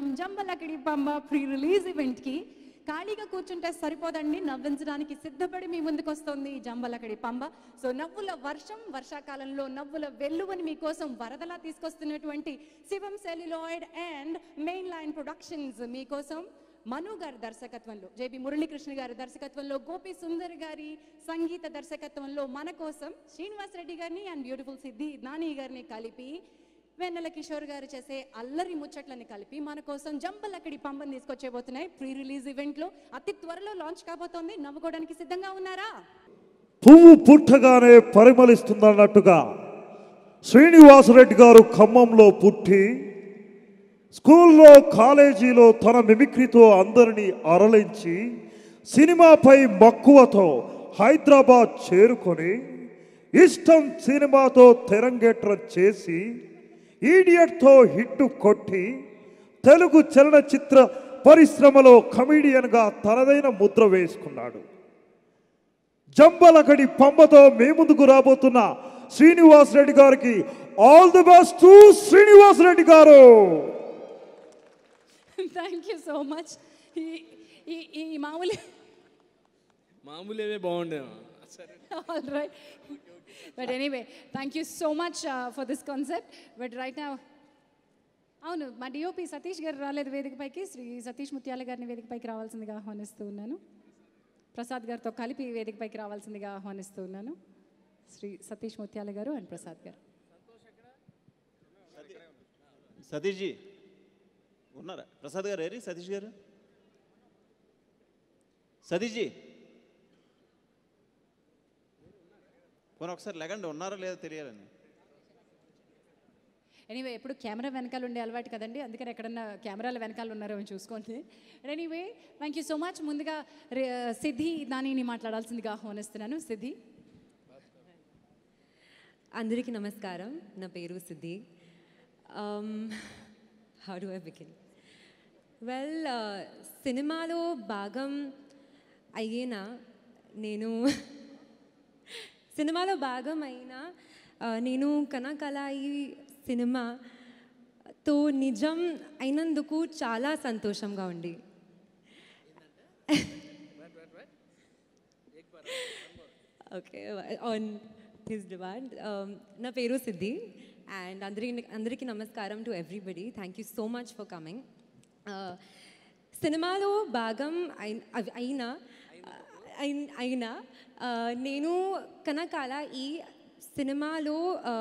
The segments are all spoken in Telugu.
వచ్చేసాం జంబలకడి పంబ ప్రీ రిలీజ్ ఈవెంట్కి ఖాళీగా కూర్చుంటే సరిపోదండి నవ్వించడానికి సిద్ధపడి మీ ముందుకు వస్తుంది ఈ జంబలకడి పంబ సో నవ్వుల వర్షం వర్షాకాలంలో నవ్వుల వెల్లువని మీకోసం వరదలా తీసుకొస్తున్నటువంటి Shivam celluloid and main line productions మీకోసం మను గారి దర్శకత్వంలో జేబి మురళీకృష్ణ గారి దర్శకత్వంలో గోపి సుందర్ గారి సంగీత దర్శకత్వంలో మన కోసం శ్రీనివాస్ రెడ్డి గారిని అండ్ బ్యూటిఫుల్ సిద్ధి నాని గారిని కలిపి వెన్నెల కిషోర్ గారు చేసే అల్లరి ముచ్చట్లని కలిపి మన కోసం జంబలక్కడి పంపని తీసుకొచ్చేబోతున్నాయి ప్రీ రిలీజ్ ఈవెంట్లో అతి త్వరలో లాంచ్ కాబోతోంది నవ్వుకోవడానికి సిద్ధంగా ఉన్నారా పువ్వు పుట్టగానే పరిమళిస్తుందన్నట్టుగా శ్రీనివాసరెడ్డి గారు ఖమ్మంలో పుట్టి స్కూల్లో కాలేజీలో తన మిమిక్రీతో అందరినీ అరలించి సినిమాపై మక్కువతో హైదరాబాద్ చేరుకొని ఇష్టం సినిమాతో తెరంగేట్రం చేసి ఈడియట్తో హిట్టు కొట్టి తెలుగు చలనచిత్ర పరిశ్రమలో కమీడియన్గా తనదైన ముద్ర వేసుకున్నాడు జంబలకడి పంబతో మీ ముందుకు రాబోతున్న శ్రీనివాస్ రెడ్డి గారికి all the best to Srinivas Reddy గారు థ్యాంక్ యూ సో మచ్ ఈ ఈ ఈ మామూలు మామూలేవే బాగుండేమో సరే all right but anyway thank you so much for this concept but right నా అవును మా డిఓపి సతీష్ గారు రాలేదు వేదికపైకి శ్రీ సతీష్ ముత్యాల గారిని వేదికపైకి రావాల్సిందిగా ఆహ్వానిస్తూ ఉన్నాను ప్రసాద్ గారితో కలిపి వేదికపైకి రావాల్సిందిగా ఆహ్వానిస్తూ ఉన్నాను శ్రీ సతీష్ ముత్యాల గారు అండ్ ప్రసాద్ గారు సతీష్ జీ ఉన్నారా ప్రసాద్ గారు ఏరి సతీష్ గారు సతీష్ జీ పోనీ ఒకసారి లెగండి ఉన్నారో లేదో తెలియాలని ఎనీవే ఎప్పుడు కెమెరా వెనకాల ఉండే అలవాటు కదండి అందుకని ఎక్కడన్నా కెమెరాల వెనకాల ఉన్నారో అని చూసుకోండి anyway thank you so much ముందుగా రే- సిద్ధి నానిని మాట్లాడాల్సిందిగా ఆహ్వానిస్తున్నాను సిద్ధి అందరికీ నమస్కారం నా పేరు Siddhi how do I begin well సినిమాలో భాగం అయినా నేను సినిమాలో భాగం అయినా ఆ, నేను కనకలాయి సినిమాతో నిజం అయినందుకు చాలా సంతోషంగా ఉంది ఓకే ఆన్ హిస్ డిమాండ్ నా పేరు సిద్ధి అండ్ అందరికి అందరికీ నమస్కారం to everybody thank you so much for coming సినిమాలో భాగం అయిన అవ్- అయిన అయిన- అయినా ఆ, నేను కనకాల ఈ సినిమాలో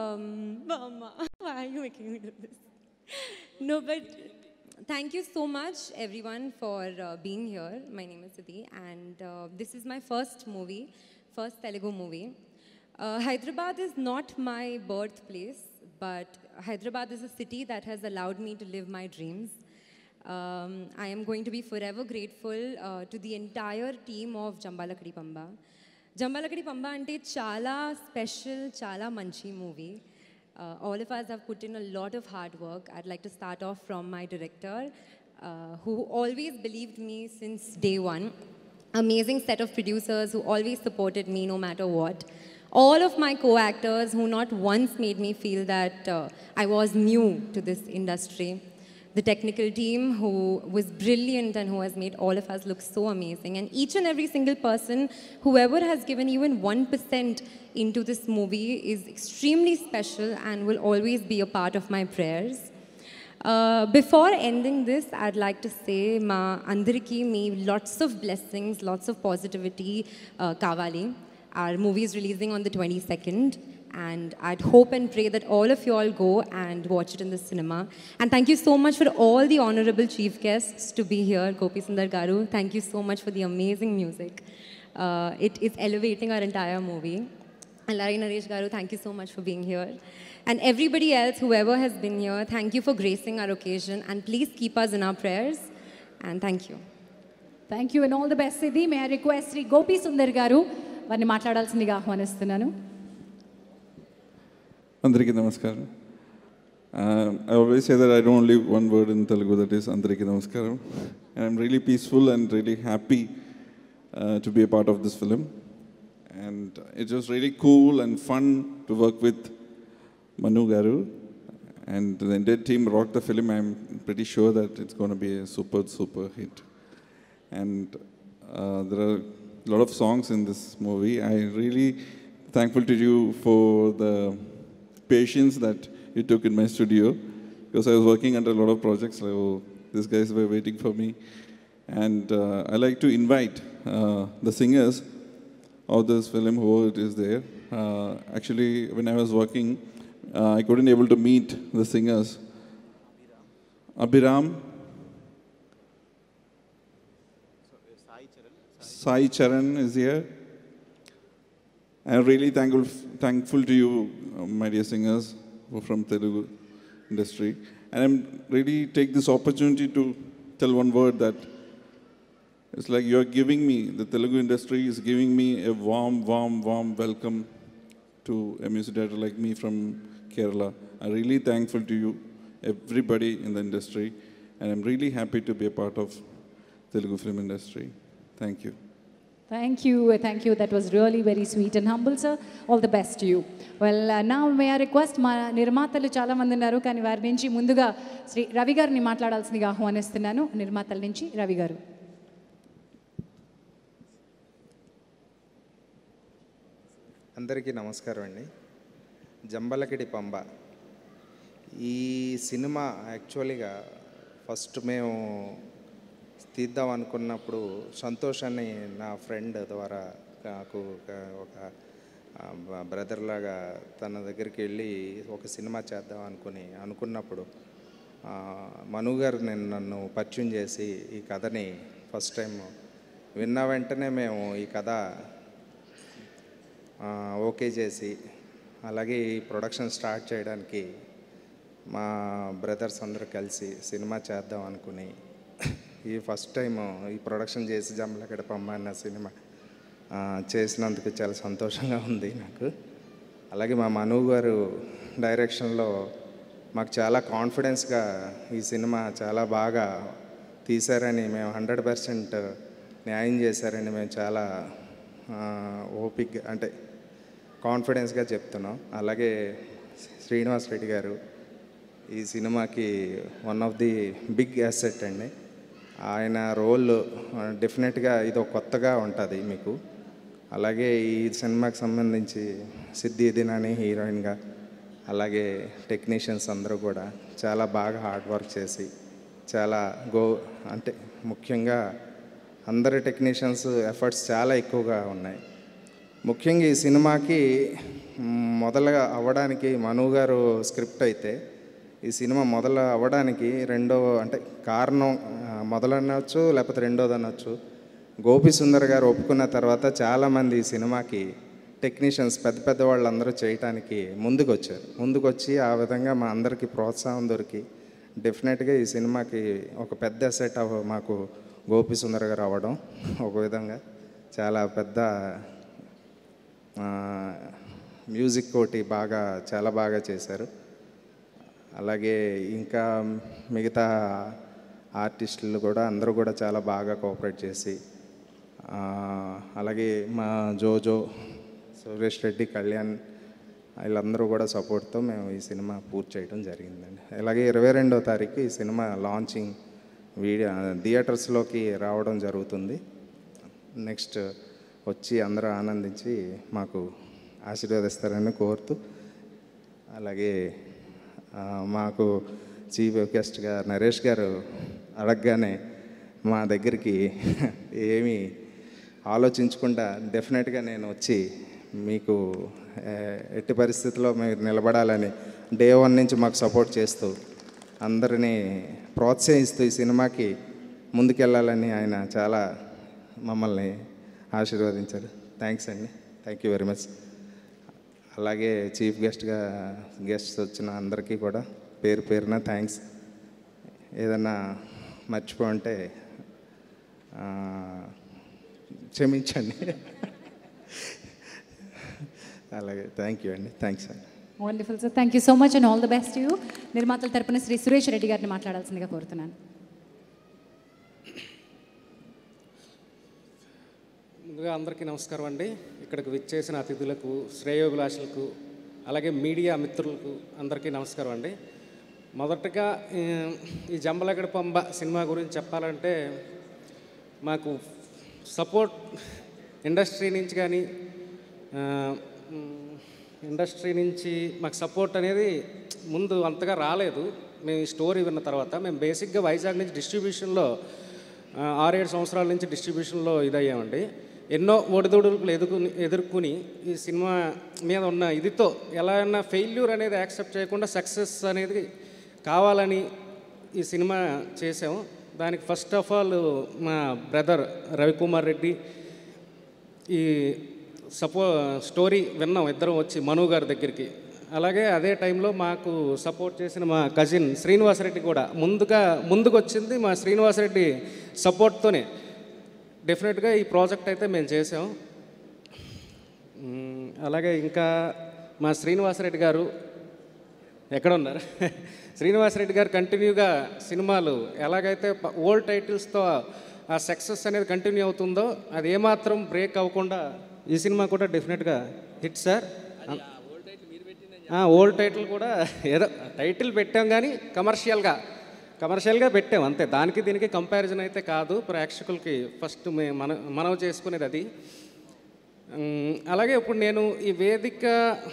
no but Thank you so much, everyone, for uh, being here. My name is Siddhi, and uh, this is my first movie, first Telugu movie. Uh, Hyderabad is not my birthplace, but Hyderabad is a city that has allowed me to live my dreams. Um, I am going to be forever grateful uh, to the entire team of Jambalakadi Pamba. Jambalakadi Pamba ante chala special, chala manchi movie. Uh, all of us have put in a lot of hard work. I'd like to start off from my director, uh, who always believed me since day one. Amazing set of producers who always supported me no matter what. All of my co actors who not once made me feel that uh, I was new to this industry the technical team who was brilliant and who has made all of us look so amazing. And each and every single person, whoever has given even 1% into this movie, is extremely special and will always be a part of my prayers. Uh, before ending this, I'd like to say, Ma Andariki, me lots of blessings, lots of positivity, uh, Kavali. Our movie is releasing on the 22nd, and I'd hope and pray that all of you all go and watch it in the cinema. And thank you so much for all the honorable chief guests to be here. Gopi Sundar Garu, thank you so much for the amazing music. Uh, it is elevating our entire movie. And Larry Naresh Garu, thank you so much for being here. And everybody else, whoever has been here, thank you for gracing our occasion. And please keep us in our prayers. And thank you. Thank you and all the best Siddhi may I request Shri Gopi Sundar గారు వారిని మాట్లాడాల్సిందిగా ఆహ్వానిస్తున్నాను అందరికీ నమస్కారం I always say that I don't leave one word in Telugu that is అందరికీ నమస్కారం and I'm really peaceful and really happy to be a part of this film and it was really cool and fun to work with Manu Garu and the entire team rocked the film. I'm pretty sure that it's going to be a super, super hit. And uh, there are a lot of songs in this movie. I really thankful to you for the patience that you took in my studio because I was working under a lot of projects. So these guys were waiting for me. And uh, I like to invite uh, the singers of this film who it is there. Uh, actually, when I was working, uh, I couldn't able to meet the singers. Abhiram, Sai Charan is here. I'm really thankful, thankful to you, uh, my dear singers who are from Telugu industry. And I'm really take this opportunity to tell one word that it's like you're giving me, the Telugu industry is giving me a warm, warm, warm welcome to a music director like me from Kerala. I'm really thankful to you, everybody in the industry, and I'm really happy to be a part of Telugu film industry. Thank you. Thank you, thank you. That was really very sweet and humble, sir. All the best to you. Well, uh, now may I request మా నిర్మాతలు చాలా మంది ఉన్నారు కానీ వారి నుంచి ముందుగా శ్రీ రవి గారిని మాట్లాడాల్సిందిగా ఆహ్వానిస్తున్నాను నిర్మాతల నుంచి రవి గారు అందరికీ నమస్కారం అండి జంబలకిడి పంబ ఈ సినిమా యాక్చువల్గా ఫస్ట్ మేము తీద్దాం అనుకున్నప్పుడు సంతోష్ అని నా ఫ్రెండ్ ద్వారా నాకు ఒక ఒక బ్రదర్ లాగా తన దగ్గరికి వెళ్ళి ఒక సినిమా చేద్దాం అనుకుని అనుకున్నప్పుడు ఆ, మను గారు నేను నన్ను పరిచయం చేసి ఈ కథని ఫస్ట్ టైం విన్న వెంటనే మేము ఈ కథ ఆ, ఓకే చేసి అలాగే ఈ ప్రొడక్షన్ స్టార్ట్ చేయడానికి మా బ్రదర్స్ అందరూ కలిసి సినిమా చేద్దాం అనుకుని ఈ ఫస్ట్ టైం ఈ ప్రొడక్షన్ చేసి జమ్మలగడ పంప అన్న సినిమా ఆ, చేసినందుకు చాలా సంతోషంగా ఉంది నాకు అలాగే మా మను గారు డైరెక్షన్లో మాకు చాలా కాన్ఫిడెన్స్గా ఈ సినిమా చాలా బాగా తీశారని మేము హండ్రెడ్ పర్సెంట్ న్యాయం చేశారని మేము చాలా ఓపిక్ అంటే కాన్ఫిడెన్స్గా చెప్తున్నాం అలాగే శ్రీనివాస్ రెడ్డి గారు ఈ సినిమాకి one of the big asset అండి ఆయన రోల్ డెఫినెట్గా ఇది ఒక కొత్తగా ఉంటుంది మీకు అలాగే ఈ సినిమాకి సంబంధించి సిద్ధి దినాని హీరోయిన్గా అలాగే టెక్నీషియన్స్ అందరూ కూడా చాలా బాగా హార్డ్ వర్క్ చేసి చాలా గో అంటే ముఖ్యంగా అందరి టెక్నీషియన్స్ ఎఫర్ట్స్ చాలా ఎక్కువగా ఉన్నాయి ముఖ్యంగా ఈ సినిమాకి మ్, మొదలుగా అవ్వడానికి మను గారు స్క్రిప్ట్ అయితే ఈ సినిమా మొదలు అవ్వడానికి రెండో అంటే కారణం ఆ, మొదలనొచ్చు లేకపోతే రెండోది అనొచ్చు గోపి సుందర్ గారు ఒప్పుకున్న తర్వాత చాలామంది ఈ సినిమాకి టెక్నీషియన్స్ పెద్ద పెద్ద వాళ్ళందరూ చేయటానికి ముందుకు వచ్చారు ముందుకు వచ్చి ఆ విధంగా మా అందరికీ ప్రోత్సాహం దొరికి డెఫినెట్గా ఈ సినిమాకి ఒక పెద్ద సెట్ అవ మాకు గోపి సుందర్ గారు అవ్వడం ఒక విధంగా చాలా పెద్ద ఆ, మ్యూజిక్ కోటి బాగా చాలా బాగా చేశారు అలాగే ఇంకా మిగతా ఆర్టిస్టులు కూడా అందరూ కూడా చాలా బాగా కోఆపరేట్ చేసి ఆ, అలాగే మా జోజో సురేష్ రెడ్డి కళ్యాణ్ వీళ్ళందరూ కూడా సపోర్ట్తో మేము ఈ సినిమా పూర్తి చేయడం జరిగిందండి అలాగే ఇరవై రెండో తారీఖు ఈ సినిమా లాంచింగ్ వీడియో థియేటర్స్లోకి రావడం జరుగుతుంది నెక్స్ట్ వచ్చి అందరూ ఆనందించి మాకు ఆశీర్వదిస్తారని కోరుతూ అలాగే ఆ, మాకు చీఫ్ గెస్ట్గా నరేష్ గారు అడగగానే మా దగ్గరికి ఏమీ ఆలోచించకుండా డెఫినెట్గా నేను వచ్చి మీకు ఏ, ఎట్టి పరిస్థితుల్లో మీరు నిలబడాలని డే వన్ నుంచి మాకు సపోర్ట్ చేస్తూ అందరినీ ప్రోత్సహిస్తూ ఈ సినిమాకి ముందుకెళ్ళాలని ఆయన చాలా మమ్మల్ని ఆశీర్వదించారు థ్యాంక్స్ అండి థ్యాంక్ యూ వెరీ మచ్ అలాగే చీఫ్ గెస్ట్గా గెస్ట్స్ వచ్చిన అందరికీ కూడా పేరు పేరున థ్యాంక్స్ ఏదన్నా మర్చిపోంటే ఆ, క్షమించండి అలాగే థ్యాంక్ యూ అండి థ్యాంక్స్ అండి wonderful sir thank you so much and all the best you నిర్మాతల తరపున శ్రీ సురేష్ రెడ్డి గారిని మాట్లాడాల్సిందిగా కోరుతున్నాను ముందుగా అందరికీ నమస్కారం అండి ఇక్కడికి విచ్చేసిన అతిథులకు శ్రేయోభిలాషులకు అలాగే మీడియా మిత్రులకు అందరికీ నమస్కారం అండి మొదటగా ఈ ఈ జంబలగడ పంబ సినిమా గురించి చెప్పాలంటే మాకు సపోర్ట్ ఇండస్ట్రీ నుంచి కానీ ఆ, మ్, ఇండస్ట్రీ నుంచి మాకు సపోర్ట్ అనేది ముందు అంతగా రాలేదు మేము ఈ స్టోరీ విన్న తర్వాత మేము బేసిక్గా వైజాగ్ నుంచి డిస్ట్రిబ్యూషన్లో ఆ, ఆరేడు సంవత్సరాల నుంచి డిస్ట్రిబ్యూషన్లో ఇదయ్యామండి ఎన్నో ఒడిదుడుకులు ఎదుర్కొని ఎదుర్కొని ఈ సినిమా మీద ఉన్న ఇదితో ఎలా అయినా ఫెయిల్యూర్ అనేది యాక్సెప్ట్ చేయకుండా సక్సెస్ అనేది కావాలని ఈ సినిమా చేసాము దానికి ఫస్ట్ ఆఫ్ ఆల్ మా బ్రదర్ రవికుమార్ రెడ్డి ఈ సపో స్టోరీ విన్నాం ఇద్దరం వచ్చి మను గారి దగ్గరికి అలాగే అదే టైంలో మాకు సపోర్ట్ చేసిన మా కజిన్ శ్రీనివాసరెడ్డి కూడా ముందుగా ముందుకు వచ్చింది మా శ్రీనివాసరెడ్డి సపోర్ట్తోనే డెఫినెట్గా ఈ ప్రాజెక్ట్ అయితే మేము చేసాం మ్, అలాగే ఇంకా మా శ్రీనివాసరెడ్డి గారు ఎక్కడ ఉన్నారు శ్రీనివాసరెడ్డి గారు కంటిన్యూగా సినిమాలు ఎలాగైతే ఓల్డ్ టైటిల్స్తో ఆ సక్సెస్ అనేది కంటిన్యూ అవుతుందో అది ఏమాత్రం బ్రేక్ అవ్వకుండా ఈ సినిమా కూడా డెఫినెట్గా హిట్ సార్ ఓల్డ్ టైటిల్ కూడా ఏదో టైటిల్ పెట్టాం కానీ కమర్షియల్గా కమర్షియల్గా పెట్టాం అంతే దానికి దీనికి కంపారిజన్ అయితే కాదు ప్రేక్షకులకి ఫస్ట్ మే మన మనవి చేసుకునేది అది మ్, అలాగే ఇప్పుడు నేను ఈ వేదిక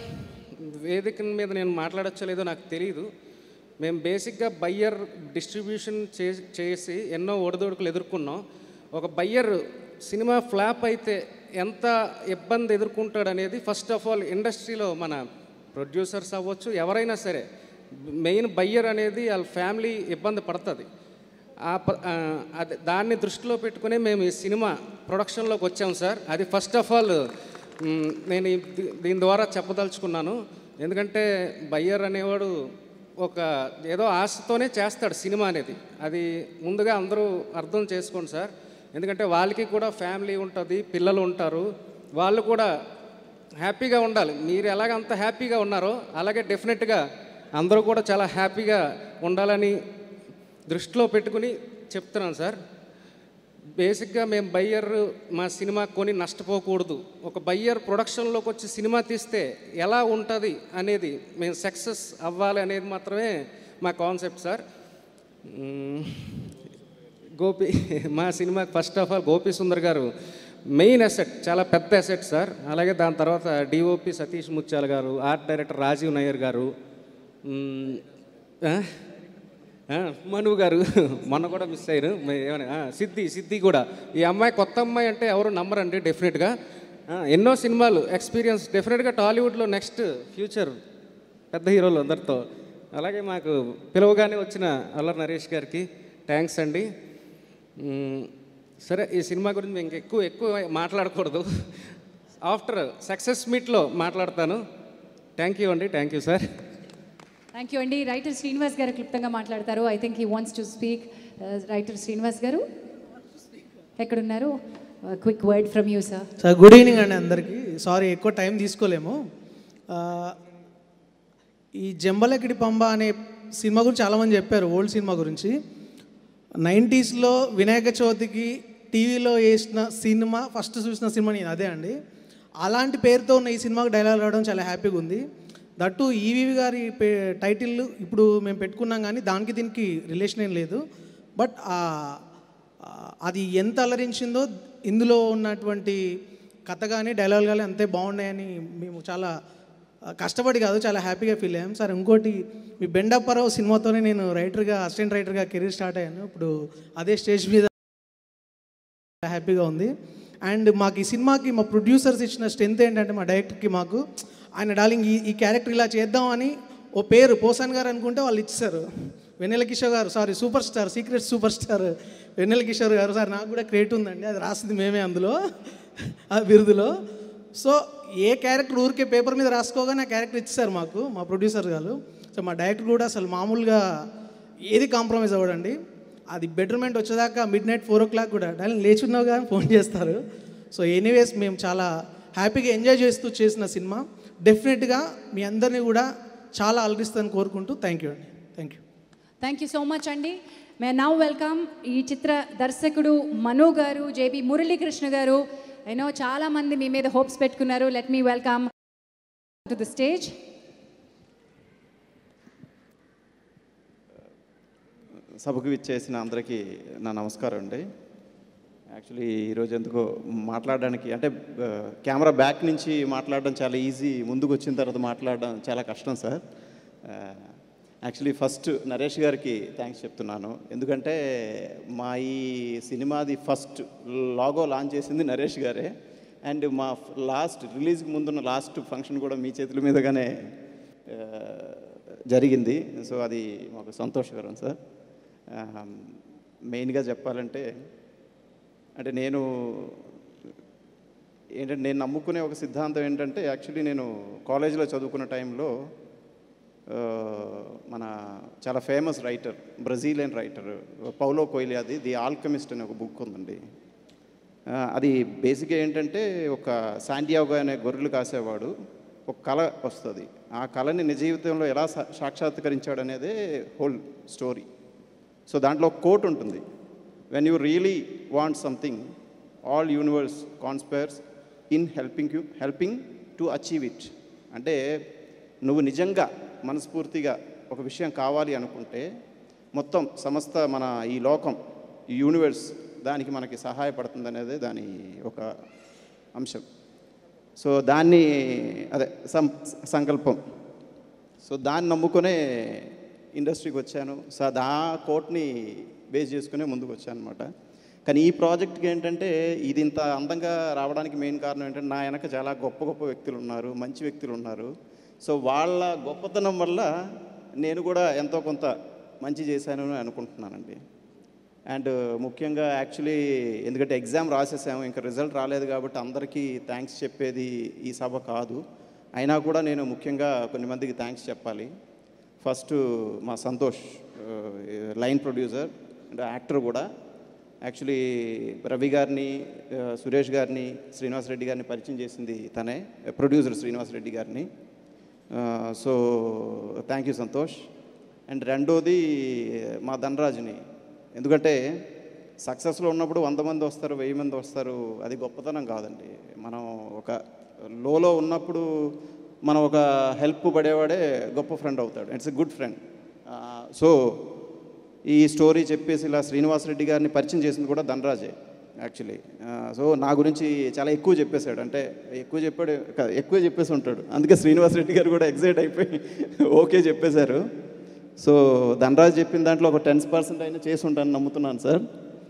వేదిక మీద నేను మాట్లాడచ్చో లేదో నాకు తెలియదు మేము బేసిక్గా బయ్యర్ డిస్ట్రిబ్యూషన్ చే చేసి ఎన్నో ఒడిదొడుకులు ఎదుర్కొన్నాం ఒక బయ్యర్ సినిమా ఫ్లాప్ అయితే ఎంత ఇబ్బంది ఎదుర్కొంటాడు అనేది ఫస్ట్ ఆఫ్ ఆల్ ఇండస్ట్రీలో మన ప్రొడ్యూసర్స్ అవ్వచ్చు ఎవరైనా సరే మెయిన్ బయ్యర్ అనేది వాళ్ళ ఫ్యామిలీ ఇబ్బంది పడుతుంది ఆ ప- ఆ, అది దాన్ని దృష్టిలో పెట్టుకునే మేము ఈ సినిమా ప్రొడక్షన్లోకి వచ్చాం సార్ అది ఫస్ట్ ఆఫ్ ఆల్ మ్, నేను ఈ దీ- దీని ద్వారా చెప్పదలుచుకున్నాను ఎందుకంటే బయ్యర్ అనేవాడు ఒక ఏదో ఆశతోనే చేస్తాడు సినిమా అనేది అది ముందుగా అందరూ అర్థం చేసుకోండి సార్ ఎందుకంటే వాళ్ళకి కూడా ఫ్యామిలీ ఉంటుంది పిల్లలు ఉంటారు వాళ్ళు కూడా హ్యాపీగా ఉండాలి మీరు ఎలాగ అంత హ్యాపీగా ఉన్నారో అలాగే డెఫినెట్గా అందరూ కూడా చాలా హ్యాపీగా ఉండాలని దృష్టిలో పెట్టుకుని చెప్తున్నాను సార్ బేసిక్గా మేము బయ్యర్ మా సినిమా కొని నష్టపోకూడదు ఒక బయ్యర్ ప్రొడక్షన్లోకి వచ్చి సినిమా తీస్తే ఎలా ఉంటుంది అనేది మేము సక్సెస్ అవ్వాలి అనేది మాత్రమే మా కాన్సెప్ట్ సార్ మ్మ్. గోపి మా సినిమాకి first of all Gopi Sundar గారు మెయిన్ అసెట్ చాలా పెద్ద అసెట్ సార్ అలాగే దాని తర్వాత డిఓపి సతీష్ ముత్యాల గారు ఆర్ట్ డైరెక్టర్ రాజీవ్ నాయర్ గారు మ్మ్. ఆ? ఆ, మను గారు మొన్న కూడా మిస్ అయ్యారు మరి ఏమన్నా ఆ, సిద్ధి సిద్ధి కూడా ఈ అమ్మాయి కొత్త అమ్మాయి అంటే ఎవరు నమ్మరండి డెఫినెట్గా ఆ, ఎన్నో సినిమాలు ఎక్స్పీరియన్స్ డెఫినెట్గా టాలీవుడ్లో నెక్స్ట్ ఫ్యూచర్ పెద్ద హీరోలు అందరితో అలాగే మాకు పిలవగానే వచ్చిన అల్లరి నరేష్ గారికి థ్యాంక్స్ అండి మ్మ్, సరే ఈ సినిమా గురించి మేము ఎక్కువ ఎక్కువ మాట్లాడకూడదు ఆఫ్టర్ సక్సెస్ మీట్లో మాట్లాడతాను థ్యాంక్ యూ అండి thank you sir thank you అండి రైటర్ శ్రీనివాస్ గారు క్లుప్తంగా మాట్లాడతారు I think he wants to speak writer Srinivas గారు ఎక్కడున్నారు quick word from you sir sir good evening అండి అందరికీ సారీ ఎక్కువ టైం తీసుకోలేము ఆ, ఈ జంబలకిడి పంబ అనే సినిమా గురించి చాలామంది చెప్పారు ఓల్డ్ సినిమా గురించి నైంటీస్లో వినాయక చవితికి టీవీలో వేసిన సినిమా ఫస్ట్ చూసిన సినిమా నేను అదే అండి అలాంటి పేరుతో ఉన్న ఈ సినిమాకి డైలాగ్ రావడం చాలా హ్యాపీగా ఉంది దట్టు ఈవీవి గారి పే టైటిల్ ఇప్పుడు మేము పెట్టుకున్నాం కానీ దానికి దీనికి రిలేషన్ ఏం లేదు బట్ అది ఎంత అలరించిందో ఇందులో ఉన్నటువంటి కథ కానీ డైలాగ్ కానీ అంతే బాగున్నాయని మేము చాలా ఆ, కష్టపడి కాదు చాలా హ్యాపీగా ఫీల్ అయ్యాం సార్ ఇంకోటి మీ బెండప్పరావు సినిమాతోనే నేను రైటర్గా అసిస్టెంట్ రైటర్గా కెరీర్ స్టార్ట్ అయ్యాను ఇప్పుడు అదే స్టేజ్ మీద హ్యాపీగా ఉంది అండ్ మాకు ఈ సినిమాకి మా ప్రొడ్యూసర్స్ ఇచ్చిన స్ట్రెంత్ ఏంటంటే మా డైరెక్టర్కి మాకు ఆయన డార్లింగ్ ఈ ఈ క్యారెక్టర్ ఇలా చేద్దామని ఓ పేరు పోసాన్ గారు అనుకుంటే వాళ్ళు ఇచ్చారు వెన్నెల కిషోర్ గారు sorry super star secret super star Vennela Kishore గారు సార్ నాకు కూడా క్రియేట్ ఉందండి అది రాసింది మేమే అందులో ఆ బిరుదులో సో ఏ క్యారెక్టర్ ఊరికే పేపర్ మీద రాసుకోగానే ఆ క్యారెక్టర్ ఇచ్చారు మాకు మా ప్రొడ్యూసర్ గారు సో మా డైరెక్టర్ కూడా అసలు మామూలుగా ఏది కాంప్రమైజ్ అవ్వడండి అది బెటర్మెంట్ వచ్చేదాకా midnight four o'clock కూడా డార్లింగ్ లేచున్నావు కానీ ఫోన్ చేస్తారు సో ఎనీవేస్ మేము చాలా హ్యాపీగా ఎంజాయ్ చేస్తూ చేసిన సినిమా డెఫినెట్గా మీ అందరినీ కూడా చాలా అలరిస్తుందని కోరుకుంటూ థ్యాంక్ యూ అండి thank you thank you so much అండి మే నౌ వెల్కమ్ ఈ చిత్ర దర్శకుడు మను గారు జేబి మురళీకృష్ణ గారు ఎన్నో చాలా మంది మీ మీద హోప్స్ పెట్టుకున్నారు let me welcome to the stage సభకు ఇచ్చేసిన అందరికీ నా నమస్కారం అండి యాక్చువల్లీ ఈరోజు ఎందుకో మాట్లాడడానికి అంటే ఆ, కెమెరా బ్యాక్ నుంచి మాట్లాడడం చాలా ఈజీ ముందుకు వచ్చిన తర్వాత మాట్లాడడం చాలా కష్టం సార్ ఆ, యాక్చువల్లీ ఫస్ట్ నరేష్ గారికి థ్యాంక్స్ చెప్తున్నాను ఎందుకంటే మా ఈ సినిమాది ఫస్ట్ లాగో లాంచ్ చేసింది నరేష్ గారే అండ్ మా లాస్ట్ రిలీజ్కి ముందున్న లాస్ట్ ఫంక్షన్ కూడా మీ చేతుల మీదుగానే ఆ, జరిగింది సో అది మాకు సంతోషకరం సార్ ఆ, మెయిన్గా చెప్పాలంటే అంటే నేను ఏంటంటే నేను నమ్ముకునే ఒక సిద్ధాంతం ఏంటంటే యాక్చువల్లీ నేను కాలేజీలో చదువుకున్న టైంలో ఆ, మన చాలా famous writer Brazilian writer Paulo కోయిలియాది ది ఆల్కమిస్ట్ అనే ఒక బుక్ ఉందండి ఆ, అది బేసిక్గా ఏంటంటే ఒక శాంటియాగో అనే గొర్రెలు కాసేవాడు ఒక కళ వస్తుంది ఆ కళని నిజ జీవితంలో ఎలా సా- సాక్షాత్కరించాడు అనేదే హోల్ స్టోరీ సో దాంట్లో ఒక కోట్ ఉంటుంది when you really want something all universe conspires in helping you helping to achieve it అంటే నువ్వు నిజంగా మనస్ఫూర్తిగా ఒక విషయం కావాలి అనుకుంటే మొత్తం సమస్త మన ఈ లోకం ఈ యూనివర్స్ దానికి మనకి సహాయపడుతుంది అనేది దాని ఒక అంశం సో దాన్ని అదే సం సంకల్పం సో దాన్ని నమ్ముకునే ఇండస్ట్రీకి వచ్చాను సో ఆ కోట్ని బేస్ చేసుకునే ముందుకు వచ్చాను అనమాట కానీ ఈ ప్రాజెక్ట్కి ఏంటంటే ఇది ఇంత అందంగా రావడానికి మెయిన్ కారణం ఏంటంటే నా వెనక చాలా గొప్ప గొప్ప వ్యక్తులు ఉన్నారు మంచి వ్యక్తులు ఉన్నారు సో వాళ్ళ గొప్పతనం వల్ల నేను కూడా ఎంతో కొంత మంచి చేశాను అని అనుకుంటున్నానండి అండ్ ముఖ్యంగా యాక్చువల్లీ ఎందుకంటే ఎగ్జామ్ రాసేసాము ఇంకా రిజల్ట్ రాలేదు కాబట్టి అందరికీ థ్యాంక్స్ చెప్పేది ఈ సభ కాదు అయినా కూడా నేను ముఖ్యంగా కొన్ని మందికి థ్యాంక్స్ చెప్పాలి ఫస్ట్ మా Santosh line producer and actor కూడా యాక్చువల్లీ రవి గారిని ఆ, సురేష్ గారిని శ్రీనివాస్ రెడ్డి గారిని పరిచయం చేసింది తనే ప్రొడ్యూసర్ శ్రీనివాస్ రెడ్డి గారిని so thank you Santosh and రెండోది మా ధనరాజుని ఎందుకంటే సక్సెస్లో ఉన్నప్పుడు వంద మంది వస్తారు వెయ్యి మంది వస్తారు అది గొప్పతనం కాదండి మనం ఒక లోలో ఉన్నప్పుడు మనం ఒక హెల్ప్ పడేవాడే గొప్ప ఫ్రెండ్ అవుతాడు it's a good friend so ఈ స్టోరీ చెప్పేసి ఇలా శ్రీనివాస్ రెడ్డి గారిని పరిచయం చేసింది కూడా ధనరాజే యాక్చువల్లీ సో నా గురించి చాలా ఎక్కువ చెప్పేశాడు అంటే ఎక్కువ చెప్పాడు కాదు, ఎక్కువ చెప్పేసి ఉంటాడు అందుకే శ్రీనివాస్ రెడ్డి గారు కూడా ఎగ్జైట్ అయిపోయి ఓకే చెప్పేశారు సో ధనరాజ్ చెప్పిన దాంట్లో ఒక టెన్ పర్సెంట్ అయినా చేసి ఉంటాను నమ్ముతున్నాను సార్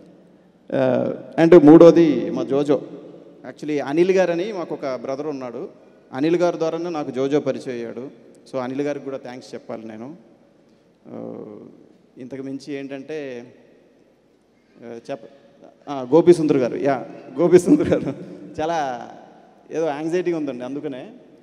అండ్ మూడోది మా జోజో యాక్చువల్లీ అనిల్ గారని మాకు ఒక బ్రదర్ ఉన్నాడు అనిల్ గారి ద్వారానే నాకు జోజో పరిచయం అయ్యాడు సో అనిల్ గారికి కూడా థ్యాంక్స్ చెప్పాలి నేను ఆ, ఇంతకు మించి ఏంటంటే ఆ, చెప్ప ఆ, గోపి సుందర్ గారు యా గోపి సుందర్ గారు చాలా ఏదో యాంగ్జైటీగా ఉందండి అందుకనే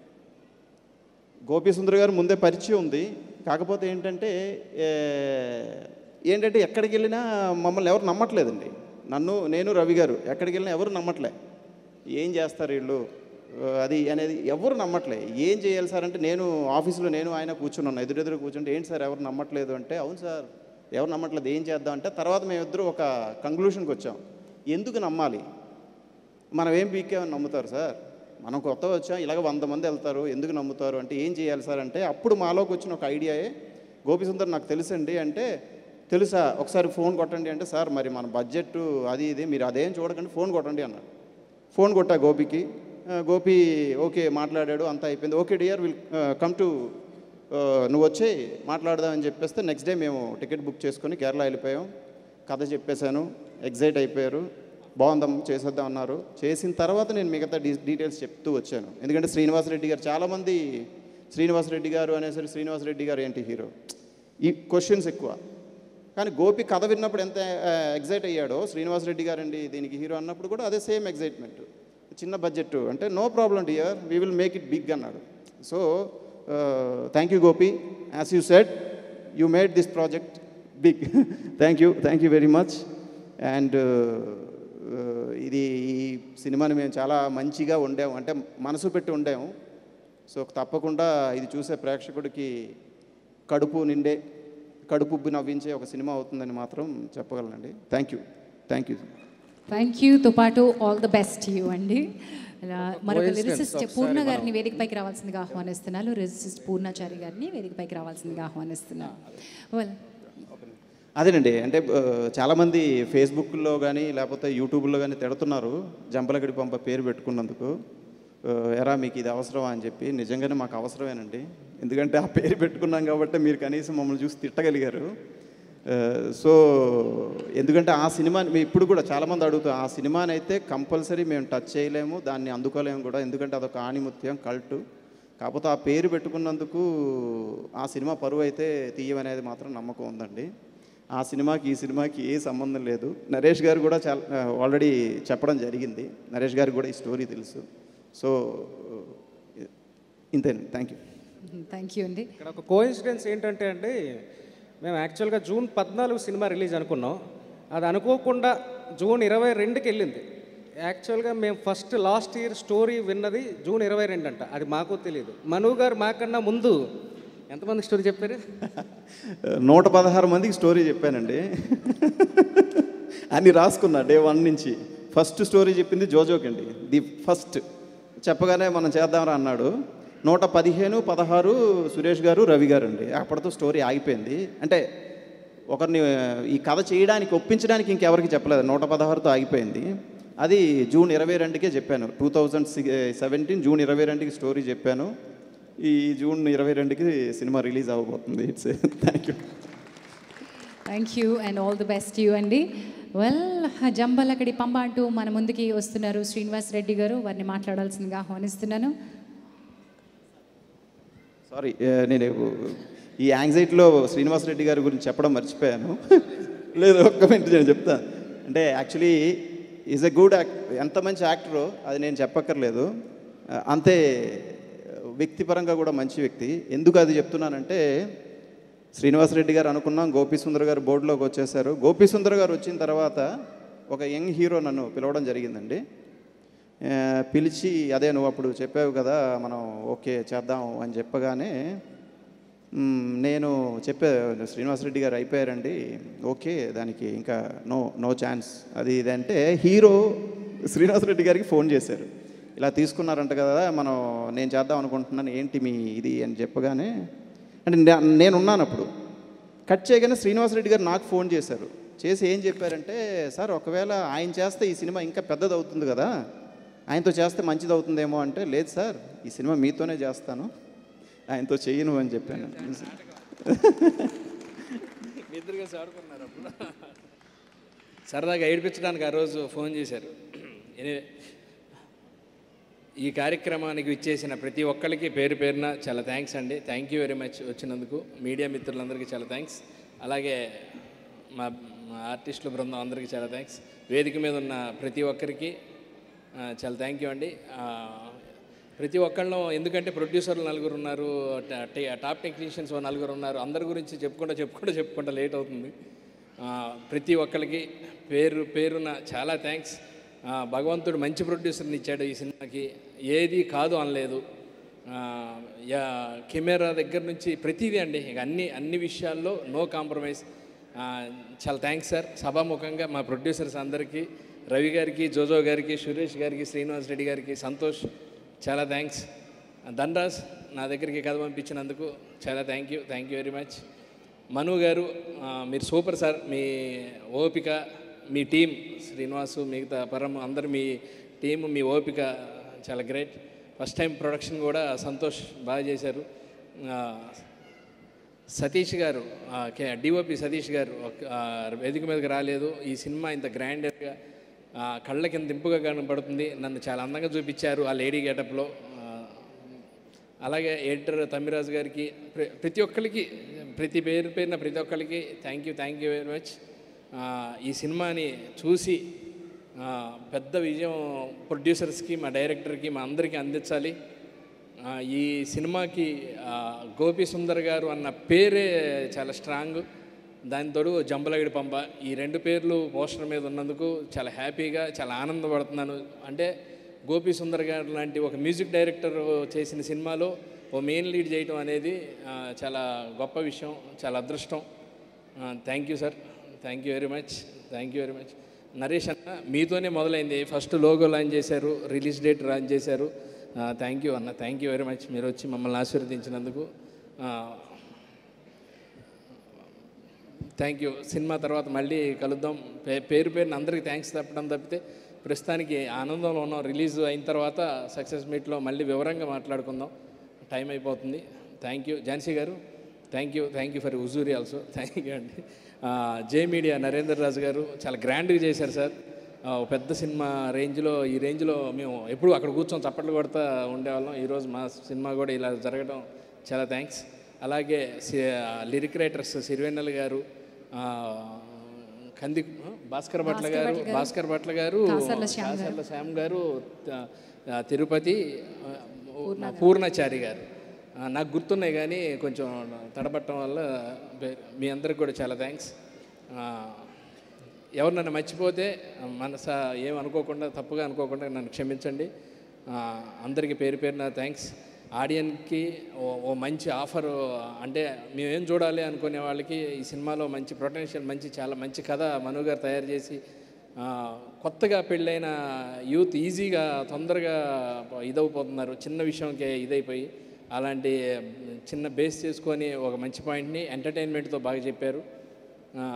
గోపి సుందర్ గారు ముందే పరిచయం ఉంది కాకపోతే ఏంటంటే ఏ, ఏంటంటే ఎక్కడికి వెళ్ళినా మమ్మల్ని ఎవరు నమ్మట్లేదండి నన్ను నేను రవి గారు ఎక్కడికి వెళ్ళినా ఎవరు నమ్మట్లే ఏం చేస్తారు వీళ్ళు ఆ, అది అనేది ఎవరు నమ్మట్లే ఏం చేయాలి సార్ అంటే నేను ఆఫీస్లో నేను ఆయన కూర్చున్నాను ఎదురెదురు కూర్చుంటే ఏంటి సార్ ఎవరు నమ్మట్లేదు అంటే అవును సార్ ఎవరు నమ్మట్లేదు ఏం చేద్దాం అంటే తర్వాత మేమిద్దరు ఒక కంక్లూషన్కి వచ్చాం ఎందుకు నమ్మాలి మనం ఏం పీకేమని నమ్ముతారు సార్ మనం కొత్త వచ్చాం ఇలాగ వంద మంది వెళ్తారు ఎందుకు నమ్ముతారు అంటే ఏం చేయాలి సార్ అంటే అప్పుడు మాలోకి వచ్చిన ఒక ఐడియాయే గోపిసుందర్ నాకు తెలుసండి అంటే తెలుసా ఒకసారి ఫోన్ కొట్టండి అంటే సార్ మరి మన బడ్జెట్ అది ఇది మీరు అదేం చూడకండి ఫోన్ కొట్టండి అన్నాడు ఫోన్ కొట్టా గోపికి ఆ, గోపి ఓకే మాట్లాడాడు అంతా అయిపోయింది okay dear will come to నువ్వు వచ్చి మాట్లాడదామని చెప్పేస్తే నెక్స్ట్ డే మేము టికెట్ బుక్ చేసుకొని కేరళ వెళ్ళిపోయాం కథ చెప్పేశాను ఎగ్జైట్ అయిపోయారు బాగుందాం చేసేద్దాం అన్నారు చేసిన తర్వాత నేను మిగతా డీ డీటెయిల్స్ చెప్తూ వచ్చాను ఎందుకంటే శ్రీనివాస్ రెడ్డి గారు చాలామంది శ్రీనివాస్ రెడ్డి గారు అనేసరి శ్రీనివాస్ రెడ్డి గారు ఏంటి హీరో ఈ క్వశ్చన్స్ ఎక్కువ కానీ గోపి కథ విన్నప్పుడు ఎంత ఎగ్జైట్ అయ్యాడో శ్రీనివాస్ రెడ్డి గారండి దీనికి హీరో అన్నప్పుడు కూడా అదే సేమ్ ఎగ్జైట్మెంట్ చిన్న బడ్జెట్ అంటే no problem dear we will make it big అన్నాడు so thank you Gopi as you said you made this project big thank you thank you very much and ఇది ఈ సినిమాని మేము చాలా మంచిగా వండాము అంటే మనసు పెట్టి వండాము సో తప్పకుండా ఇది చూసే ప్రేక్షకుడికి కడుపు నిండే కడుపు ఉబ్బి నవ్వించే ఒక సినిమా అవుతుందని మాత్రం చెప్పగలనండి thank you thank you thank యూతో పాటు ఆల్ ద బెస్ట్ యూ అండి అలా మరొక Coincidence, లిరిసిస్ట్ ఒకసారి పూర్ణ మనం- గారిని వేదికపైకి రావాల్సిందిగా ఆహ్వానిస్తున్నాను లిరిసిస్ట్ పూర్ణాచారి గారిని వేదికపైకి రావాల్సిందిగా ఆహ్వానిస్తున్నాను Well, అదేనండి అంటే ఆ, చాలామంది ఫేస్బుక్లో కానీ లేకపోతే యూట్యూబ్లో కానీ తిడుతున్నారు జంపలగడి పంప పేరు పెట్టుకున్నందుకు ఆ, ఎరా మీకు ఇది అవసరమా అని చెప్పి నిజంగానే మాకు అవసరమేనండి ఎందుకంటే ఆ పేరు పెట్టుకున్నాం కాబట్టి మీరు కనీసం మమ్మల్ని చూసి తిట్టగలిగారు ఆ, సో ఎందుకంటే ఆ సినిమా ఇప్పుడు కూడా చాలామంది అడుగుతారు ఆ సినిమాని అయితే కంపల్సరీ మేము టచ్ చేయలేము దాన్ని అందుకోలేము కూడా ఎందుకంటే అదొక ఆణిముత్యం కల్టు కాకపోతే ఆ పేరు పెట్టుకున్నందుకు ఆ సినిమా పరువు అయితే తీయమనేది మాత్రం నమ్మకం ఉందండి ఆ సినిమాకి ఈ సినిమాకి ఏ సంబంధం లేదు నరేష్ గారు కూడా చాలా ఆల్రెడీ చెప్పడం జరిగింది నరేష్ గారికి కూడా ఈ స్టోరీ తెలుసు సో ఇంతేనండి థ్యాంక్ యూ థ్యాంక్ యూ అండి ఇక్కడ ఒక కోఇన్సిడెన్స్ ఏంటంటే అండి మేము యాక్చువల్గా జూన్ పద్నాలుగు సినిమా రిలీజ్ అనుకున్నాం అది అనుకోకుండా జూన్ ఇరవై రెండుకి వెళ్ళింది యాక్చువల్గా మేము ఫస్ట్ లాస్ట్ ఇయర్ స్టోరీ విన్నది జూన్ ఇరవై రెండు అంట అది మాకు తెలియదు మను గారు మాకన్నా ముందు ఎంతమంది స్టోరీ చెప్పారు నూట పదహారు మందికి స్టోరీ చెప్పానండి అన్ని రాసుకున్నా డే వన్ నుంచి ఫస్ట్ స్టోరీ చెప్పింది జోజోక్ అండి ది ఫస్ట్ చెప్పగానే మనం చేద్దామరా అన్నాడు నూట పదిహేను పదహారు సురేష్ గారు రవి గారు అండి అప్పటితో స్టోరీ ఆగిపోయింది అంటే ఒకరిని ఈ కథ చేయడానికి ఒప్పించడానికి ఇంకెవరికి చెప్పలేదు నూట పదహారుతో ఆగిపోయింది అది జూన్ ఇరవై రెండుకే చెప్పాను టూ థౌజండ్ సెవెంటీన్ జూన్ ఇరవై రెండుకి స్టోరీ చెప్పాను ఈ జూన్ ఇరవై రెండుకి సినిమా రిలీజ్ అవ్వబోతుంది it's thank you thank you and all the best you అండి వెల్ జంబలకడి పంబ అంటూ మన ముందుకి వస్తున్నారు శ్రీనివాస్ రెడ్డి గారు వారిని మాట్లాడాల్సిందిగా ఆహ్వానిస్తున్నాను సారీ నేను ఈ యాంగ్జైటీలో శ్రీనివాస్ రెడ్డి గారి గురించి చెప్పడం మర్చిపోయాను లేదు ఒక్క మినిట్ నేను చెప్తాను అంటే actually is a good act ఎంత మంచి యాక్టరో అది నేను చెప్పక్కర్లేదు ఆ, అంతే వ్యక్తిపరంగా కూడా మంచి వ్యక్తి ఎందుకు అది చెప్తున్నానంటే శ్రీనివాసరెడ్డి గారు అనుకున్నాం గోపీ సుందర్ గారు బోర్డులోకి వచ్చేసారు గోపీ సుందర్ గారు వచ్చిన తర్వాత ఒక యంగ్ హీరో నన్ను పిలవడం జరిగిందండి ఆ, పిలిచి అదే నువ్వు అప్పుడు చెప్పావు కదా మనం ఓకే చేద్దాం అని చెప్పగానే మ్, నేను చెప్పే శ్రీనివాసరెడ్డి గారు అయిపోయారండి ఓకే దానికి ఇంకా నో నో ఛాన్స్ అది ఇది అంటే హీరో శ్రీనివాసరెడ్డి గారికి ఫోన్ చేశారు ఇలా తీసుకున్నారంట కదా మనం నేను చేద్దాం అనుకుంటున్నాను ఏంటి మీ ఇది అని చెప్పగానే అంటే నే- నేనున్నాను అప్పుడు కట్ చేయగానే శ్రీనివాసరెడ్డి గారు నాకు ఫోన్ చేశారు చేసి ఏం చెప్పారంటే సార్ ఒకవేళ ఆయన చేస్తే ఈ సినిమా ఇంకా పెద్దది అవుతుంది కదా ఆయనతో చేస్తే మంచిది అవుతుందేమో అంటే లేదు సార్ ఈ సినిమా మీతోనే చేస్తాను ఆయనతో చెయ్యను అని చెప్పాను మీ ఇద్దరు కలిసి ఆడుకున్నారు అప్పుడు సరదాగా ఏడిపించడానికి ఆ రోజు ఫోన్ చేశారు ఎనివే ఈ కార్యక్రమానికి ఇచ్చేసిన ప్రతి ఒక్కరికి పేరు పేరున చాలా థ్యాంక్స్ అండి థ్యాంక్ యూ వెరీ మచ్ వచ్చినందుకు మీడియా మిత్రులందరికీ చాలా థ్యాంక్స్ అలాగే మా మా ఆర్టిస్టుల బృందం అందరికీ చాలా థ్యాంక్స్ వేదిక మీద ఉన్న ప్రతి ఒక్కరికి ఆ, చాలా థ్యాంక్ యూ అండి ఆ, ప్రతి ఒక్కళ్ళం ఎందుకంటే ప్రొడ్యూసర్లు నలుగురు ఉన్నారు ట- ట- టాప్ టెక్నీషియన్స్ ఓ నలుగురు ఉన్నారు అందరి గురించి చెప్పుకుంటూ చెప్పుకుంటూ చెప్పుకుంటూ లేట్ అవుతుంది ఆ, ప్రతి ఒక్కరికి పేరు పేరున చాలా థ్యాంక్స్ భగవంతుడు మంచి ప్రొడ్యూసర్ని ఇచ్చాడు ఈ సినిమాకి ఏది కాదు అనలేదు ఆ, యా కెమెరా దగ్గర నుంచి ప్రతిదీ అండి ఇక అన్ని అన్ని విషయాల్లో నో కాంప్రమైజ్ చాలా థ్యాంక్స్ సార్ సభాముఖంగా మా ప్రొడ్యూసర్స్ అందరికీ రవి గారికి జోజో గారికి సురేష్ గారికి శ్రీనివాస్ రెడ్డి గారికి సంతోష్ చాలా థ్యాంక్స్ ధనరాజ్ నా దగ్గరికి కథ పంపించినందుకు చాలా thank you thank you very much Manu గారు ఆ, మీరు సూపర్ సార్ మీ ఓపిక మీ టీం శ్రీనివాసు మిగతా పరం అందరు మీ టీం మీ ఓపిక చాలా గ్రేట్ ఫస్ట్ టైం ప్రొడక్షన్ కూడా సంతోష్ బాగా చేశారు ఆ, సతీష్ గారు డిఓపి సతీష్ గారు ఒక- ఆ, వేదిక మీదకి రాలేదు ఈ సినిమా ఇంత గ్రాండర్గా కళ్ళ కింద దింపుగా కనబడుతుంది నన్ను చాలా అందంగా చూపించారు ఆ లేడీ గెటప్లో అలాగే ఎడిటర్ తమ్మిరాజు గారికి ప్ర- ప్రతి ఒక్కరికి ప్రతి పేరు పేరున ప్రతి ఒక్కరికి thank you thank you very much ఈ సినిమాని చూసి ఆ, పెద్ద విజయం ప్రొడ్యూసర్స్కి మా డైరెక్టర్కి మా అందరికీ అందించాలి ఆ, ఈ సినిమాకి ఆ, గోపి సుందర్ గారు అన్న పేరే చాలా స్ట్రాంగ్ దానితోడు జంబలగడి పంప ఈ రెండు పేర్లు పోస్టర్ మీద ఉన్నందుకు చాలా హ్యాపీగా చాలా ఆనందపడుతున్నాను అంటే గోపి సుందర్ గారు లాంటి ఒక మ్యూజిక్ డైరెక్టర్ చేసిన సినిమాలో ఓ మెయిన్ లీడ్ చేయటం అనేది ఆ, చాలా గొప్ప విషయం చాలా అదృష్టం thank you sir thank you very much thank you very much Naresh అన్న మీతోనే మొదలైంది ఫస్ట్ లోగో లాంచ్ చేశారు రిలీజ్ డేట్ లాంచ్ చేశారు థ్యాంక్ యూ అన్న థ్యాంక్ యూ వెరీ మచ్ మీరు వచ్చి మమ్మల్ని ఆశీర్వదించినందుకు థ్యాంక్ యూ సినిమా తర్వాత మళ్ళీ కలుద్దాం పే పేరు పేరుని అందరికీ థ్యాంక్స్ చెప్పడం తప్పితే ప్రస్తుతానికి ఆనందంలో ఉన్నాం రిలీజ్ అయిన తర్వాత సక్సెస్ మీట్లో మళ్ళీ వివరంగా మాట్లాడుకుందాం టైం అయిపోతుంది థ్యాంక్ యూ ఝాన్సీ గారు thank you thank you for హుజూరి ఆల్సో థ్యాంక్ యూ అండి జే మీడియా నరేందర్ రాజు గారు చాలా గ్రాండ్గా చేశారు సార్ ఆ, ఒక పెద్ద సినిమా రేంజ్లో ఈ రేంజ్లో మేము ఎప్పుడు అక్కడ కూర్చొని చప్పట్లు కొడతా ఉండేవాళ్ళం ఈరోజు మా సినిమా కూడా ఇలా జరగడం చాలా థ్యాంక్స్ అలాగే లిరిక్ రైటర్స్ సిరివెన్నెల గారు ఆ, కంది భాస్కర్ భట్ల గారు భాస్కర్ భట్ల గారు కాసర్ల శ్యామ్ గారు. కాసర్ల శ్యామ్ గారు త- ఆ, తిరుపతి ఆ, పూర్ణచారి గారు ఆ, నాకు గుర్తున్నాయి కానీ కొంచెం తడబట్టడం వల్ల బే- మీ అందరికి కూడా చాలా థ్యాంక్స్ ఎవరు నన్ను మర్చిపోతే మనస ఏం అనుకోకుండా తప్పుగా అనుకోకుండా నన్ను క్షమించండి ఆ, అందరికీ పేరు పేరున థ్యాంక్స్ ఆడియన్కి ఓ ఓ మంచి ఆఫర్ అంటే మేమేం చూడాలి అనుకునే వాళ్ళకి ఈ సినిమాలో మంచి పొటెన్షియల్ మంచి చాలా మంచి కథ మను గారు తయారు చేసి ఆ, కొత్తగా పెళ్ళైన యూత్ ఈజీగా తొందరగా ఇదైపోతున్నారు చిన్న విషయంకే ఇదైపోయి అలాంటి చిన్న బేస్ చేసుకొని ఒక మంచి పాయింట్ని ఎంటర్టైన్మెంట్తో బాగా చెప్పారు ఆ,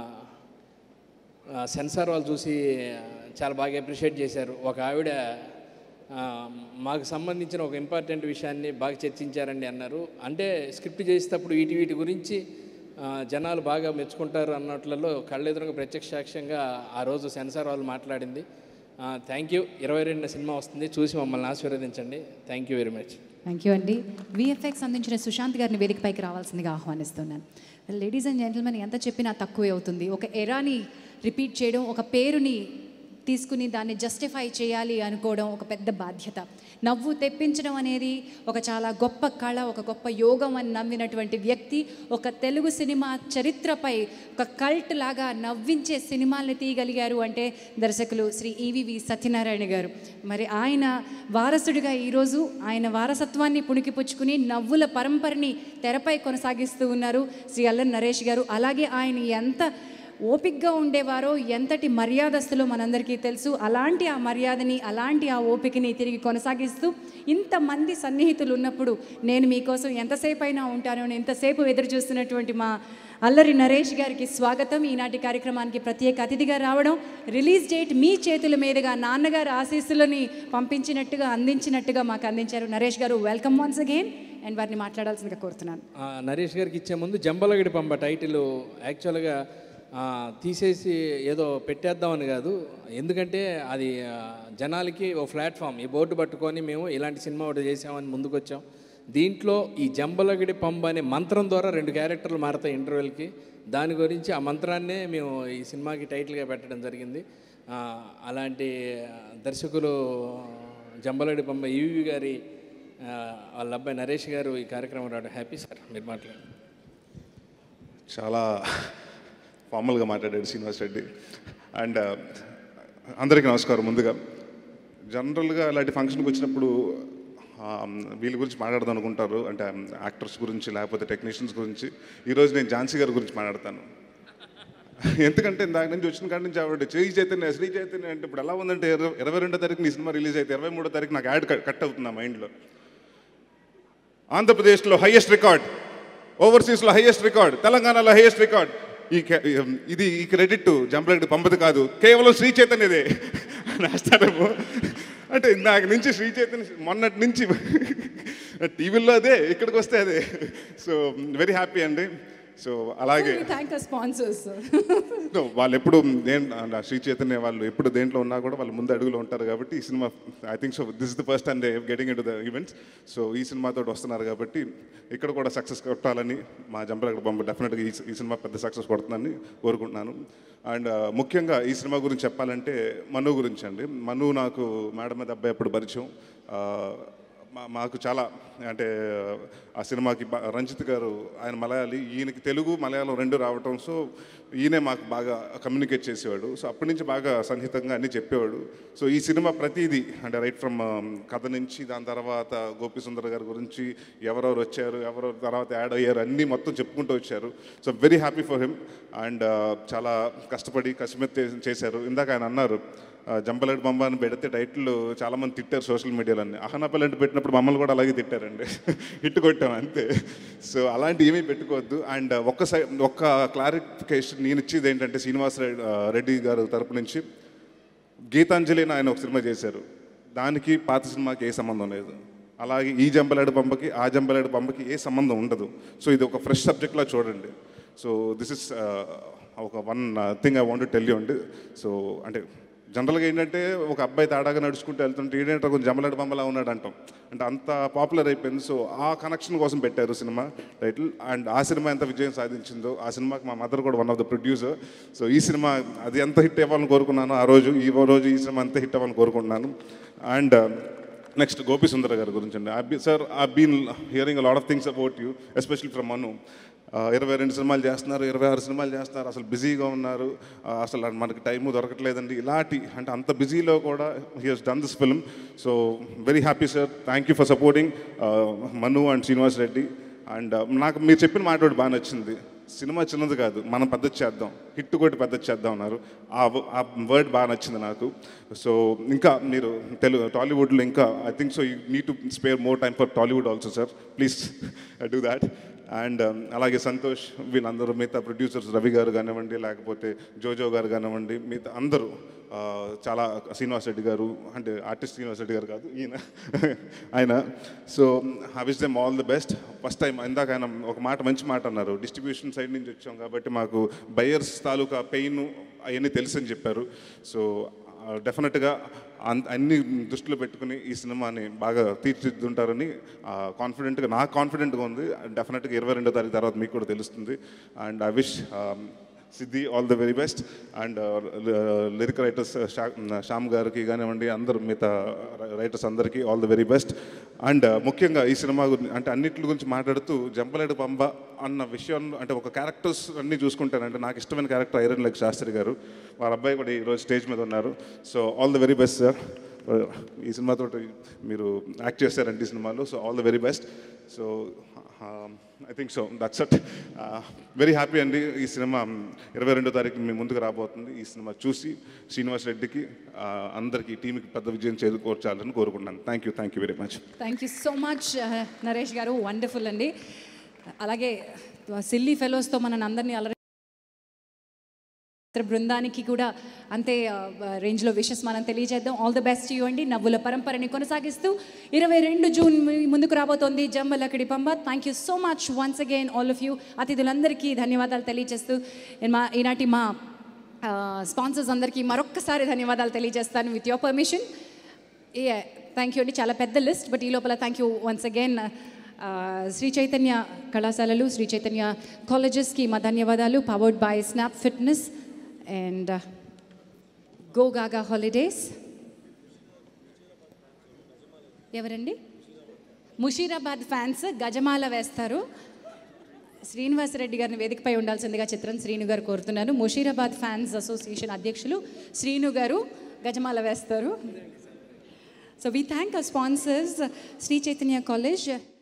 ఆ, సెన్సార్ వాళ్ళు చూసి చాలా బాగా అప్రిషియేట్ చేశారు ఒక ఆవిడ ఆ, మాకు సంబంధించిన ఒక ఇంపార్టెంట్ విషయాన్ని బాగా చర్చించారండి అన్నారు అంటే స్క్రిప్ట్ చేసేటప్పుడు వీటి వీటి గురించి ఆ, జనాలు బాగా మెచ్చుకుంటారు అన్నట్లలో కళ్ళెదురుగా ప్రత్యక్ష సాక్ష్యంగా ఆ రోజు సెన్సార్ వాళ్ళు మాట్లాడింది థ్యాంక్ యూ ఇరవై రెండున సినిమా వస్తుంది చూసి మమ్మల్ని ఆశీర్వదించండి thank you very much thank you అండి విఎఫ్ఎక్స్ అందించిన సుశాంత్ గారిని వేదికపైకి రావాల్సిందిగా ఆహ్వానిస్తున్నాను లేడీస్ అండ్ జెంటిల్మెన్ ఎంత చెప్పినా తక్కువే అవుతుంది ఒక ఎరాని రిపీట్ చేయడం ఒక పేరుని తీసుకుని దాన్ని జస్టిఫై చేయాలి అనుకోవడం ఒక పెద్ద బాధ్యత నవ్వు తెప్పించడం అనేది ఒక చాలా గొప్ప కళ ఒక గొప్ప యోగం అని నమ్మినటువంటి వ్యక్తి ఒక తెలుగు సినిమా చరిత్రపై ఒక కల్ట్ లాగా నవ్వించే సినిమాల్ని తీయగలిగారు అంటే దర్శకులు శ్రీ ఈవివి సత్యనారాయణ గారు మరి ఆయన వారసుడిగా ఈరోజు ఆయన వారసత్వాన్ని పుణికిపుచ్చుకుని నవ్వుల పరంపరని తెరపై కొనసాగిస్తూ ఉన్నారు శ్రీ అల్లన్ నరేష్ గారు అలాగే ఆయన ఎంత ఓపికగా ఉండేవారో ఎంతటి మర్యాదస్తులో మనందరికీ తెలుసు అలాంటి ఆ మర్యాదని అలాంటి ఆ ఓపికని తిరిగి కొనసాగిస్తూ ఇంతమంది సన్నిహితులు ఉన్నప్పుడు నేను మీకోసం ఎంతసేపు అయినా ఉంటాను అని ఎంతసేపు ఎదురు చూస్తున్నటువంటి మా అల్లరి నరేష్ గారికి స్వాగతం ఈనాటి కార్యక్రమానికి ప్రత్యేక అతిథిగా రావడం రిలీజ్ డేట్ మీ చేతుల మీదుగా నాన్నగారు ఆశీస్సులని పంపించినట్టుగా అందించినట్టుగా మాకు అందించారు నరేష్ గారు వెల్కమ్ వన్స్ అగైన్ అండ్ వారిని మాట్లాడాల్సిందిగా కోరుతున్నాను ఆ, నరేష్ గారికి ఇచ్చే ముందు జంబలగడి పంప టైటిల్ యాక్చువల్గా ఆ, తీసేసి ఏదో పెట్టేద్దామని కాదు ఎందుకంటే అది ఆ, జనాలకి ఓ ప్లాట్ఫామ్ ఈ బోర్డు పట్టుకొని మేము ఇలాంటి సినిమా ఒకటి చేసామని ముందుకు వచ్చాం దీంట్లో ఈ జంబలగడి పంబ అనే మంత్రం ద్వారా రెండు క్యారెక్టర్లు మారతాయి ఇంటర్వెల్కి దాని గురించి ఆ మంత్రాన్నే మేము ఈ సినిమాకి టైటిల్గా పెట్టడం జరిగింది ఆ, అలాంటి దర్శకులు జంబలగడి పంబ ఈవి గారి ఆ, వాళ్ళ అబ్బాయి నరేష్ గారు ఈ కార్యక్రమం రావడం హ్యాపీ సార్ మీరు మాట్లాడండి చాలా ఫార్మల్గా మాట్లాడాడు శ్రీనివాస్ రెడ్డి అండ్ అందరికీ నమస్కారం ముందుగా జనరల్గా అలాంటి ఫంక్షన్కి వచ్చినప్పుడు ఆ, వీళ్ళ గురించి మాట్లాడదాం అనుకుంటారు అంటే యాక్టర్స్ గురించి లేకపోతే టెక్నీషియన్స్ గురించి ఈరోజు నేను ఝాన్సీ గారి గురించి మాట్లాడతాను ఎందుకంటే దాని నుంచి వచ్చిన కాడి నుంచి ఆవిడ శ్రీ చైతన్య శ్రీ చైతన్య అంటే ఇప్పుడు ఎలా ఉందంటే ఇరవై ఇరవై రెండో తారీఖు ఈ సినిమా రిలీజ్ అయితే ఇరవై మూడో తారీఖు నాకు యాడ్ కట్ అవుతుంది నా మైండ్లో ఆంధ్రప్రదేశ్లో హైయెస్ట్ రికార్డ్ ఓవర్సీస్లో హైయెస్ట్ రికార్డ్ తెలంగాణలో హైయెస్ట్ రికార్డ్ ఈ కే- ఇది ఈ క్రెడిట్ జంపలెడ్ పంపది కాదు కేవలం శ్రీ చైతన్యదే నేస్తారేమో అంటే ఇందాక నుంచి శ్రీ చైతన్య మొన్నటి నుంచి టీవీలో అదే ఇక్కడికి వస్తే అదే సో వెరీ హ్యాపీ అండి సో అలాగే థ్యాంక్ స్పాన్సర్స్ No, వాళ్ళు ఎప్పుడు దేని నా శ్రీ చైతన్య వాళ్ళు ఎప్పుడు దేంట్లో ఉన్నా కూడా వాళ్ళు ముందు అడుగులో ఉంటారు కాబట్టి ఈ cinema I think so this is the first and getting in the events so ఈ సినిమాతో వస్తున్నారు కాబట్టి ఇక్కడ కూడా సక్సెస్ కొట్టాలని మా జంపలగడ బొమ్మ డెఫినెట్గా ఈ ఈ సినిమా పెద్ద సక్సెస్ కొడుతుందని కోరుకుంటున్నాను అండ్ ముఖ్యంగా ఈ సినిమా గురించి చెప్పాలంటే మను గురించి అండి మను నాకు మేడం మీద అబ్బాయి అప్పుడు పరిచయం ఆ, మా మాకు చాలా అంటే ఆ సినిమాకి బా- రంజిత్ గారు ఆయన మలయాళీ ఈయనకి తెలుగు మలయాళం రెండు రావటం సో ఈయనే మాకు బాగా కమ్యూనికేట్ చేసేవాడు సో అప్పటి నుంచి బాగా సన్నిహితంగా అన్నీ చెప్పేవాడు సో ఈ సినిమా ప్రతిదీ అంటే రైట్ ఫ్రమ్ కథ నుంచి దాని తర్వాత గోపి సుందర్ గారి గురించి ఎవరెవరు వచ్చారు ఎవరెవరు తర్వాత యాడ్ అయ్యారు అన్నీ మొత్తం చెప్పుకుంటూ వచ్చారు so very happy for him and చాలా కష్టపడి కసిమెత్ చేశారు ఇందాక ఆయన అన్నారు జంపలెడ్ బొమ్మ అని పెడితే టైటిల్ చాలామంది తిట్టారు సోషల్ మీడియాలో అన్ని అహనాపల్లెంట్ పెట్టినప్పుడు మమ్మల్ని కూడా అలాగే తిట్టారండి హిట్ కొట్టాం అంతే సో అలాంటి ఏమీ పెట్టుకోవద్దు అండ్ ఒక్క సై ఒక్క క్లారిఫికేషన్ నేను ఇచ్చేది ఏంటంటే శ్రీనివాస్ రెడ్డి ఆ, రెడ్డి గారు తరపు నుంచి గీతాంజలి అని ఆయన ఒక సినిమా చేశారు దానికి పాత సినిమాకి ఏ సంబంధం లేదు అలాగే ఈ జంబలాడు పంపకి ఆ జంబలాడు పంపకి ఏ సంబంధం ఉండదు సో ఇది ఒక ఫ్రెష్ సబ్జెక్ట్లా చూడండి సో దిస్ ఇస్ ఒక one thing I want tell you అండి సో అంటే జనరల్గా ఏంటంటే ఒక అబ్బాయి తాడాగా నడుచుకుంటూ వెళ్తుంటే ఏంటంటే కొంచెం జంబలాడు బొమ్మలా ఉన్నాడు అంటాం అంటే అంత పాపులర్ అయిపోయింది సో ఆ కనెక్షన్ కోసం పెట్టారు సినిమా టైటిల్ అండ్ ఆ సినిమా ఎంత విజయం సాధించిందో ఆ సినిమాకి మా మదర్ కూడా one of the producer so ఈ సినిమా అది ఎంత హిట్ అవ్వాలని కోరుకున్నాను ఆ రోజు ఈ రోజు ఈ సినిమా అంత హిట్ అవ్వాలని కోరుకుంటున్నాను అండ్ నెక్స్ట్ గోపి సుందర గారి గురించి అండి sir I been hearing lot of things about you especially from Manu ఆ, ఇరవై రెండు సినిమాలు చేస్తున్నారు ఇరవై ఆరు సినిమాలు చేస్తున్నారు అసలు బిజీగా ఉన్నారు ఆ, అసలు మనకి టైము దొరకట్లేదండి ఇలాంటి అంటే అంత బిజీలో కూడా he has done this film so very happy sir thank you for supporting Manu and Srinivas Reddy and నాకు మీరు చెప్పిన మాట ఒకటి బాగా నచ్చింది సినిమా చిన్నది కాదు మనం పెద్ద చేద్దాం హిట్ కొట్టి పెద్ద చేద్దాం అన్నారు ఆ వ- ఆ వర్డ్ బాగా నచ్చింది నాకు సో ఇంకా మీరు తెలుగు టాలీవుడ్లో ఇంకా I think so you need to spare more time for Tollywood also sir please do that and అలాగే సంతోష్ వీళ్ళందరూ మిగతా ప్రొడ్యూసర్స్ రవి గారు కానివ్వండి లేకపోతే జోజో గారు కానివ్వండి మిగతా అందరూ ఆ, చాలా శ్రీనివాస్ రెడ్డి గారు అంటే ఆర్టిస్ట్ శ్రీనివాస్ రెడ్డి గారు కాదు ఈయన ఆయన so I wish them all the best first time ఇందాక ఆయన ఒక మాట మంచి మాట అన్నారు డిస్ట్రిబ్యూషన్ సైడ్ నుంచి వచ్చాం కాబట్టి మాకు బయర్స్ తాలూకా పెయిన్ అవన్నీ తెలుసు అని చెప్పారు సో డెఫినెట్గా అన్ అన్ని దృష్టిలో పెట్టుకుని ఈ సినిమాని బాగా తీర్చిదిద్దుంటారని కాన్ఫిడెంట్గా నాకు కాన్ఫిడెంట్గా ఉంది డెఫినెట్గా ఇరవై రెండో తారీఖు తర్వాత మీకు కూడా తెలుస్తుంది and I wish Siddhi all the very best and lyric writers Shyam గారికి కానివ్వండి అందరు మిగతా రైటర్స్ అందరికీ all the very best and ముఖ్యంగా ఈ సినిమా గురించి అంటే అన్నిటి గురించి మాట్లాడుతూ జంపలేడు పంబ అన్న విషయం అంటే ఒక క్యారెక్టర్స్ అన్నీ చూసుకుంటానంటే నాకు ఇష్టమైన క్యారెక్టర్ ఐరన్ లెగ్ శాస్త్రి గారు వాళ్ళ అబ్బాయి కూడా ఈరోజు స్టేజ్ మీద ఉన్నారు so all the very best sir ఈ సినిమాతో మీరు యాక్ట్ చేశారండి ఈ సినిమాలో so all the very best so I think so that's at very happy అండి ఈ సినిమా ఇరవై రెండో తారీఖు మీ ముందుకు రాబోతుంది ఈ సినిమా చూసి శ్రీనివాస్ రెడ్డికి ఆ, అందరికీ టీంకి పెద్ద విజయం చేకూర్చాలని కోరుకుంటున్నాను thank you thank you very much thank you so much Naresh గారు వండర్ఫుల్ అండి అలాగే సిల్లీ ఫెలోస్తో మన అందరినీ అలరి చిత్ర బృందానికి కూడా అంతే రేంజ్లో విషెస్ మనం తెలియజేద్దాం ఆల్ ది బెస్ట్ యూ అండి నవ్వుల పరంపరని కొనసాగిస్తూ ఇరవై రెండు జూన్ మీ ముందుకు రాబోతోంది Jambalakadi Pamba thank you so much once again all of you అతిథులందరికీ ధన్యవాదాలు తెలియజేస్తూ మా ఈనాటి మా స్పాన్సర్స్ అందరికీ మరొక్కసారి ధన్యవాదాలు తెలియజేస్తాను with your permission a thank you అండి చాలా పెద్ద లిస్ట్ బట్ ఈ లోపల thank you once again Shri Chaitanya కళాశాలలు శ్రీ చైతన్య కాలేజెస్కి మా ధన్యవాదాలు powered by Snap Fitness and Go Gaga Holidays ఎవరండి ముషీరాబాద్ ఫ్యాన్స్ గజమాల వేస్తారు శ్రీనివాసరెడ్డి గారిని వేదికపై ఉండాల్సిందిగా చిత్రం శ్రీను గారు కోరుతున్నారు ముషీరాబాద్ ఫ్యాన్స్ అసోసియేషన్ అధ్యక్షులు శ్రీను గారు గజమాల వేస్తారు so we thank a sponsors Shri Chaitanya college